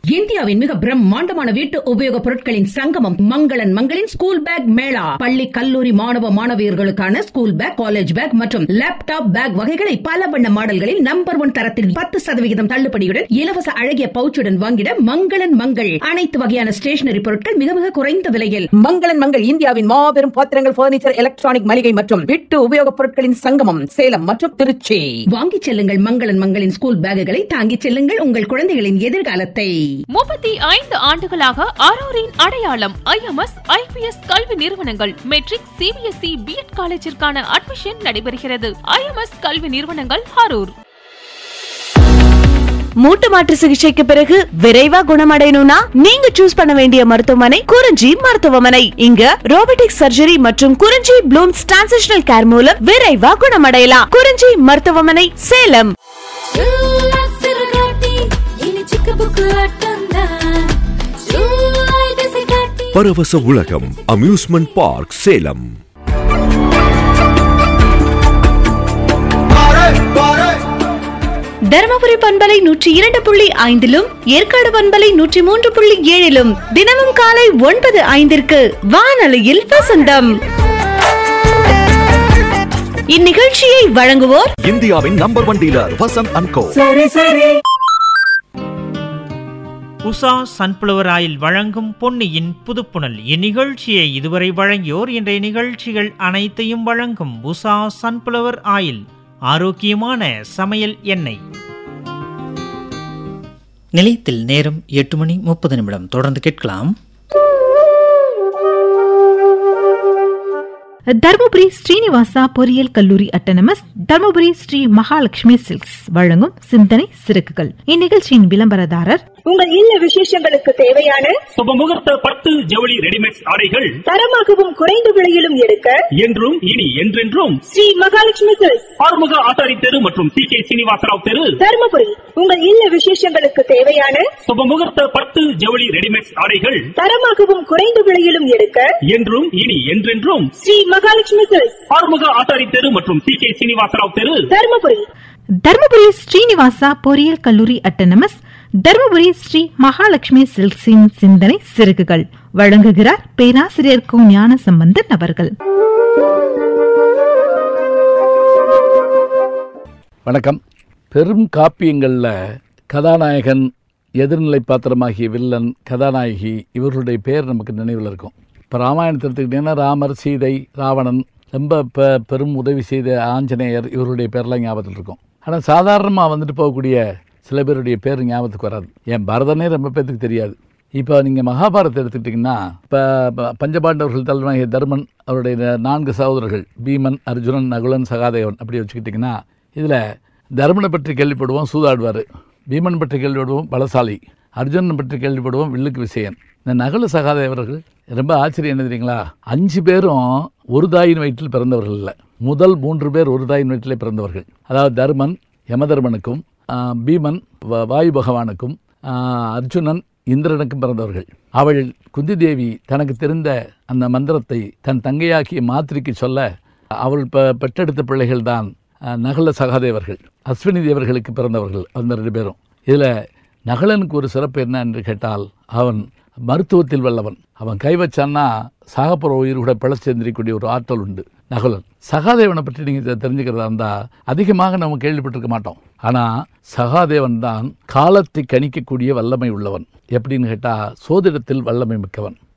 இந்தியாவின் மிக பிரம்மாண்டமான வீட்டு உபயோகப் பொருட்களின் சங்கமம் மங்களன் மங்களின் ஸ்கூல் பேக் மேளா பள்ளி கல்லூரி மாணவ மாணவியர்களுக்கான ஸ்கூல் பேக் காலேஜ் பேக் மற்றும் லேப்டாப் பேக் வகைகளை பல வண்ண மாடல்களில் நம்பர் ஒன் தரத்தில் பத்து சதவிகிதம் தள்ளுபடியுடன் இலவச அழகிய பவுச்சுடன் வாங்கிட மங்களன் மங்கள் அனைத்து வகையான ஸ்டேஷனரி பொருட்கள் மிக மிக குறைந்த விலையில் மங்களன் மங்கள் இந்தியாவின் மாபெரும் பாத்திரங்கள் பர்னிச்சர் எலக்ட்ரானிக் மளிகை மற்றும் வீட்டு உபயோகப் பொருட்களின் சங்கமம் சேலம் மற்றும் திருச்சி வாங்கிச் செல்லுங்கள் மங்களன் மங்களின் ஸ்கூல் பேக்குகளை தாங்கிச் செல்லுங்கள் உங்கள் குழந்தைகளின் எதிர்காலத்தை முப்பத்தி ஐந்து ஆண்டுகளாக அரூரின் அடையாளம் ஐஎம்எஸ் ஐபிஎஸ் கல்வி நிறுவனங்கள் மெட்ரிக் சிபிஎஸ்இ பிஎட் காலேஜிற்கான அட்மிஷன் நடைபெறுகிறது ஐஎம்எஸ் கல்வி நிறுவனங்கள் அரூர் மூட்டு மாற்று சிகிச்சைக்கு பிறகு விரைவா குணமடையணும்னா நீங்க சூஸ் பண்ண வேண்டிய மருத்துவமனை குறிஞ்சி மருத்துவமனை இங்க ரோபோட்டிக் சர்ஜரி மற்றும் குறிஞ்சி ப்ளூம்ஸ் டிரான்சிஷனல் கேர் மூலம் விரைவா குணமடையலாம் குறிஞ்சி மருத்துவமனை சேலம் பரவச உலகம் அம்யூஸ்மெண்ட் பார்க் சேலம் தருமபுரி பண்பலை நூற்றி இரண்டு புள்ளி ஐந்திலும் ஏற்காடு பண்பலை நூற்றி மூன்று புள்ளி ஏழிலும் தினமும் காலை ஒன்பது ஐந்திற்கு வானொலியில் வசந்தம் இந்நிகழ்ச்சியை வழங்குவோர் இந்தியாவின் number one dealer Vasanth and co Usha sunflower oil வழங்கும் பொன்னியின் புதுப்புணல் இந்நிகழ்ச்சியை இதுவரை வழங்கியோர் இன்றைய நிகழ்ச்சிகள் அனைத்தையும் வழங்கும் உஷா சன்ஃப்ளவர் ஆயில் ஆரோக்கியமான சமையல் எண்ணெய் நிலையத்தில் நேரம் எட்டு மணி முப்பது நிமிடம் தொடர்ந்து கேட்கலாம் தருமபுரி ஸ்ரீனிவாசா பொறியியல் கல்லூரி அட்டனமஸ் தருமபுரி ஸ்ரீ மகாலட்சுமி சில்க்ஸ் வழங்கும் சிந்தனை சிறகுகள் இந்நிகழ்ச்சியின் விளம்பரதாரர் உங்கள் இல்ல விசேஷங்களுக்கு தேவையான சுபமுகூர்த்த பட்டு ஜவுளி ரெடிமேட் ஆடைகள் தரமாகவும் குறைந்த விலையிலும் எடுக்க என்றும் இனி என்றென்றும் ஸ்ரீ மகாலட்சுமி சில்க்ஸ் ஆறுமுக ஆசாரி தெரு மற்றும் சி கே சீனிவாசராவ் தெரு தருமபுரி உங்கள் இல்ல விசேஷங்களுக்கு தேவையான சுபமுகூர்த்த பட்டு ஜவுளி ரெடிமேட் ஆடைகள் தரமாகவும் குறைந்த விலையிலும் எடுக்க என்றும் இனி என்றென்றும் ஸ்ரீ மகாலட்சுமி சில்க்ஸ் ஆறுமுக ஆசாரி தெரு மற்றும் சி கே சீனிவாசராவ் தெரு தருமபுரி தருமபுரி ஸ்ரீனிவாசா பொறியியல் கல்லூரி அட்டனமஸ் தருமபுரி ஸ்ரீ மகாலட்சுமி சில்க்ஸின் சிந்தனை சிறகுகள் வழங்குகிறார் பேராசிரியர் கு ஞான சம்பந்தன் அவர்கள் வணக்கம் பெரும் காப்பியங்களில் கதாநாயகன் எதிர்நிலை பாத்திரமாகிய வில்லன் கதாநாயகி இவர்களுடைய பேர் நமக்கு நினைவில் இருக்கும் இப்போ ராமாயணத்தை எடுத்துக்கிட்டிங்கன்னா ராமர் சீதை ராவணன் ரொம்ப பெ பெரும் உதவி செய்த ஆஞ்சநேயர் இவருடைய பேர்லாம் ஞாபகத்தில் இருக்கும் ஆனால் சாதாரணமாக வந்துட்டு போகக்கூடிய சில பேருடைய பேர் ஞாபகத்துக்கு வராது என் பரதனே ரொம்ப பேர்த்துக்கு தெரியாது இப்போ நீங்கள் மகாபாரதத்தை எடுத்துக்கிட்டிங்கன்னா இப்போ பஞ்சபாண்டவர்கள் தலைவனாகிய தர்மன் அவருடைய நான்கு சகோதரர்கள் பீமன் அர்ஜுனன் நகுலன் சகாதேவன் அப்படி வச்சுக்கிட்டிங்கன்னா இதில் தர்மனை பற்றி கேள்விப்படுவோம் சூதாடுவார் பீமன் பற்றி கேள்விப்படுவோம் பலசாலி அர்ஜுனன் பற்றி கேள்விப்படுவோம் வில்லுக்கு விசயன் இந்த நகுல சகாதேவர்கள் ரொம்ப ஆச்சரியம் என்ன தெரியுங்களா அஞ்சு பேரும் ஒரு தாயின் வயிற்றில் பிறந்தவர்கள் இல்லை முதல் மூன்று பேர் ஒரு தாயின் வயிற்றிலே பிறந்தவர்கள் அதாவது தர்மன் யமதர்மனுக்கும் பீமன் வாயு பகவானுக்கும் அர்ஜுனன் இந்திரனுக்கும் பிறந்தவர்கள் அவள் குந்தி தேவி தனக்கு தெரிந்த அந்த மந்திரத்தை தன் தங்கையாக்கிய மாத்திரிக்கு சொல்ல அவள் ப பெற்றெடுத்த பிள்ளைகள் தான் நகல சகாதேவர்கள் அஸ்வினி தேவர்களுக்கு பிறந்தவர்கள் அந்த ரெண்டு பேரும் இதில் நகலனுக்கு ஒரு சிறப்பு என்ன என்று கேட்டால் அவன் மருத்துவத்தில் வல்லவன் அவன் கை வச்சான்னா சாகப்புற உயிர் கூட பிழைச்செந்திரிக்கூடிய ஒரு ஆற்றல் உண்டு நகலன் சகாதேவனை பற்றி நீங்கள் தெரிஞ்சுக்கிறதா இருந்தால் அதிகமாக நம்ம கேள்விப்பட்டிருக்க மாட்டோம் ஆனால் சகாதேவன் தான் காலத்தை கணிக்கக்கூடிய வல்லமை உள்ளவன் எப்படின்னு கேட்டால் சோதிடத்தில் வல்லமை மிக்கவன்